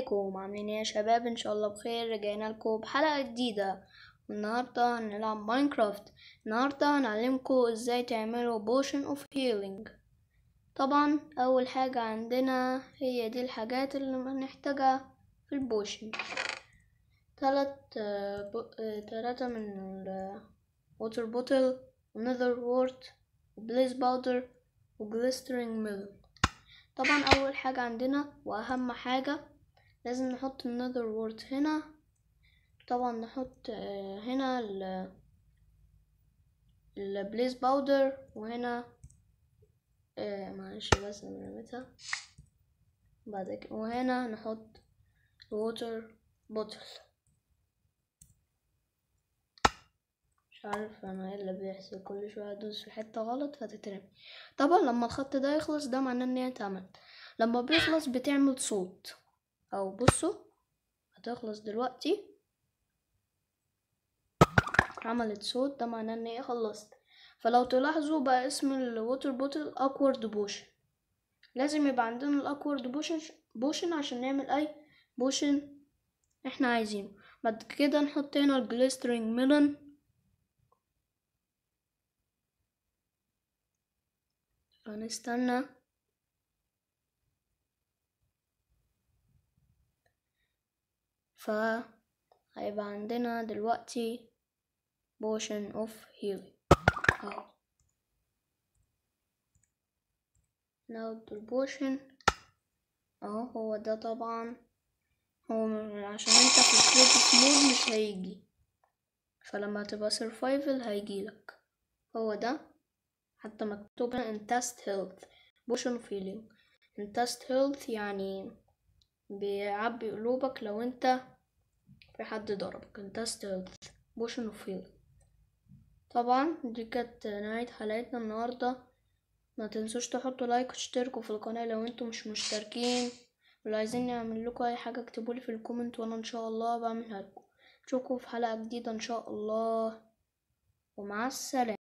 ازيكم عاملين ايه يا شباب ان شاء الله بخير رجعنا لكم بحلقة جديدة والنهاردة هنلعب ماينكرافت النهاردة هنعلمكم ازاي تعملوا بوشن اوف هيلينج طبعا اول حاجة عندنا هي دي الحاجات اللي هنحتاجها في البوشن تلات آه، ب- آه، تلاتة من الووتر بوتل ونذر وورت وبليز باودر وجليسترينج ميلون طبعا اول حاجة عندنا واهم حاجة لازم نحط النذر وورد هنا طبعا نحط آه، هنا ال البليز باودر وهنا آه، معلش بس انا رميتها بعد كده وهنا نحط الووتر بوتل مش عارف انا ايه اللي بيحصل كل شويه ادوس في حته غلط فتترمي طبعا لما الخط ده يخلص ده معناه ان هي اتعملت لما بيخلص بتعمل صوت او بصوا هتخلص دلوقتي عملت صوت ده معناه ان هي خلصت فلو تلاحظوا بقى اسم الووتر بوتل اكورد بوشن لازم يبقى عندنا الاكورد بوشن بوشن عشان نعمل اي بوشن احنا عايزينه بعد كده نحط هنا الجليسترينج ميلون هنستنى فهيبقى عندنا دلوقتي potion of healing اهو ناخد البوشن اهو هو ده طبعا هو م- عشان انت في الكريتيف مود مش هيجي فلما تبقى survival هيجيلك هو ده حتى مكتوب هنا in test health potion of healing in test health يعني بيعبي قلوبك لو انت في حد ضربك in test health potion of healing طبعا دي كانت نهاية حلقتنا النهاردة ما تنسوش تحطوا لايك وتشتركوا في القناة لو انتوا مش مشتركين ولو عايزين نعمل لكم اي حاجة اكتبولي في الكومنت وانا ان شاء الله بعملها لكم اشوفكم في حلقة جديدة ان شاء الله ومع السلامة